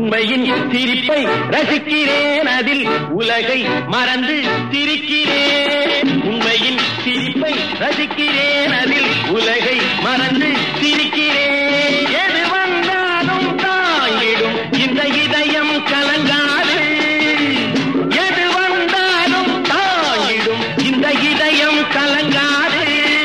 உண்மையின் சிரிப்பை ரசிக்கிறேன் அதில் உலகை மறந்து சிரிக்கிறேன் உண்மையின் சிரிப்பை ரசிக்கிறேன் அதில் உலகை மறந்து சிரிக்கிறேன் எது வந்தாலும் தாங்கிடும் இந்த இதயம் கலங்காது எது வந்தாலும் தாங்கிடும் இந்த இதயம் கலங்காது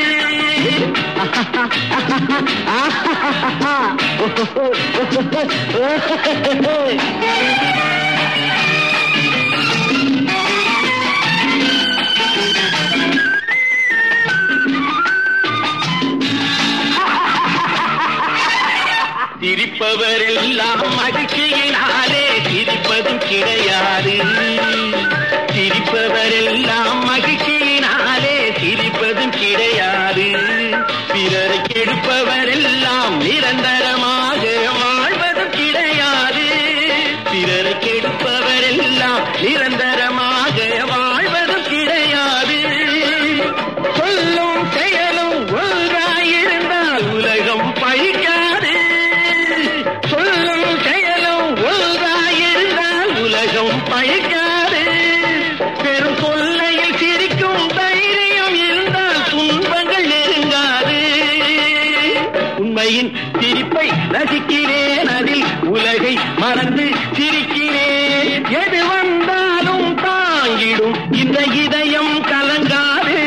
சிரிப்பவரெல்லாம் மகிழ்ச்சியினாலே சிரிப்பதும் கிடையாது சிரிப்பவரெல்லாம் மகிழ்ச்சியினாலே சிரிப்பதும் கிடையாது பிறரை கெடுப்பவரெல்லாம் நிரந்தரமாக வாழ்வதும் கிடையாது பிறரை கெடுப்பவரெல்லாம் நிரந்தரமாக வாழ்வதும் கிடையாது சொல்லும் செயலும் ஒன்றாயிருந்தால் உலகம் பழிக்காது சொல்லும் செயலும் ஒன்றாயிருந்தால் உலகம் பழிக்காது பெரும் கொள்ளையில் சிரிக்கும் தைரியம் இருந்தால் துன்பங்கள் நெருங்காது உண்மையின் சிரிப்பை ரசிக்கிறேன் அதில் உலகை மறந்து சிரிக்கிறேன் எது வந்தாலும் தாங்கிடும் இந்த இதயம் கலங்காது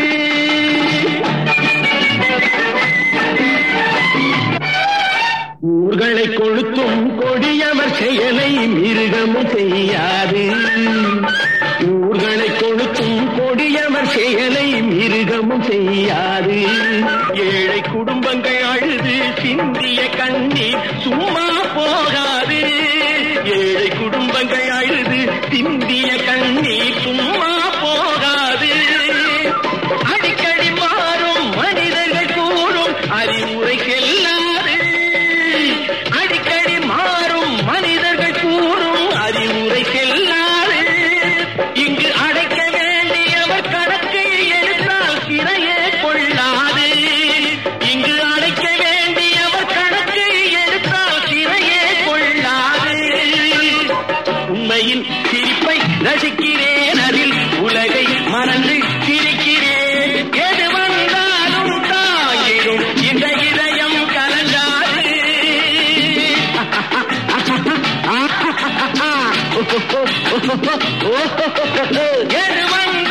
ஊர்களை கொளுத்தும் கொடியவர் செயலை மிருகமும் செய்யாது ஊர்களை கொளுத்தும் கொடியவர் செயலை மிருகமும் செய்யாது ஏழை குடும்பங்கள் அழுது சிந்திய கண்ணீர் சும்மா போகாது ஏழை குடும்பங்கள் அழுது சிந்திய கண்ணீர் சும்மா போகாது அடிக்கடி மாறும் மனிதர்கள் கூறும் அறிவுரை செல்லாது அடிக்கடி மாறும் மனிதர்கள் கூறும் அறிவுரை செல்லாது இங்கு அடைக்க வேண்டியவர் கணக்கை எடுத்தால் சிறையே கொள்ளாது இங்கு அடைக்க வேண்டியவர் கணக்கை எடுத்தால் சிறையே கொள்ளாது உண்மையின் சிரிப்பை ரசிக்கிறேன் அதில் உலகை மறந்து சிரிக்கிறேன் எது வந்தாலும் தாங்கிடும் இந்த இதயம் கலங்காது எது வந்தாலும்